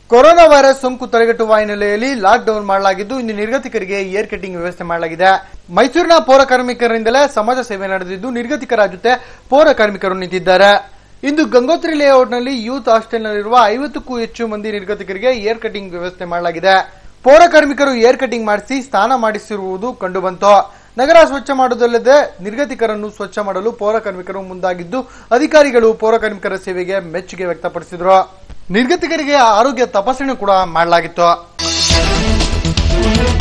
corona virus ಸೋಂಕು ತಡೆಗಟ್ಟುವ ಹಿನ್ನೆಲೆಯಲ್ಲಿ ಲಾಕ್ ಡೌನ್ ಮಾಡಲಾಗಿದ್ದು ಇನ್ನು ನಿರ್ಗತಿಕರಿಗೆ ಏರ್ ಕಟಿಂಗ್ ವ್ಯವಸ್ಥೆ ಮಾಡಲಾಗಿದೆ ಮೈಸೂರಿನ ಪೌರ ಕಾರ್ಮಿಕರಿಂದಲೇ ಸಮಾಜ ಸೇವೆ ನಡೆದಿದ್ದು ನಿರ್ಗತಿಕರ ಜೊತೆ ಪೌರ ಕಾರ್ಮಿಕರು ನಿಂತಿದ್ದಾರೆ ಇಂದು ಗಂಗೋತ್ರಿ ಲೇಔಟ್ನಲ್ಲಿ ಯೂತ್ ಹಾಸ್ಟೆಲ್ನಲ್ಲಿರುವ ಐವತ್ತಕ್ಕೂ ಹೆಚ್ಚು ಮಂದಿ ನಿರ್ಗತಿಕರಿಗೆ ಏರ್ ಕಟಿಂಗ್ ವ್ಯವಸ್ಥೆ ಮಾಡಲಾಗಿದೆ ಪೌರ ಕಾರ್ಮಿಕರು ಏರ್ ಕಟಿಂಗ್ ಮಾಡಿಸಿ ಸ್ನಾನ ಮಾಡಿಸಿರುವುದು ಕಂಡುಬಂತು ನಗರ ಸ್ವಚ್ಛ ಮಾಡುವುದಲ್ಲದೆ ನಿರ್ಗತಿಕರನ್ನು ಸ್ವಚ್ಛ ಮಾಡಲು ಪೌರ ಕಾರ್ಮಿಕರು ಮುಂದಾಗಿದ್ದು ಅಧಿಕಾರಿಗಳು ಪೌರ ಕಾರ್ಮಿಕರ ಸೇವೆಗೆ ಮೆಚ್ಚುಗೆ ವ್ಯಕ್ತಪಡಿಸಿದರು ನಿರ್ಗತಿಕರಿಗೆ ಆರೋಗ್ಯ ತಪಾಸಣೆ ಕೂಡ ಮಾಡಲಾಗಿತ್ತು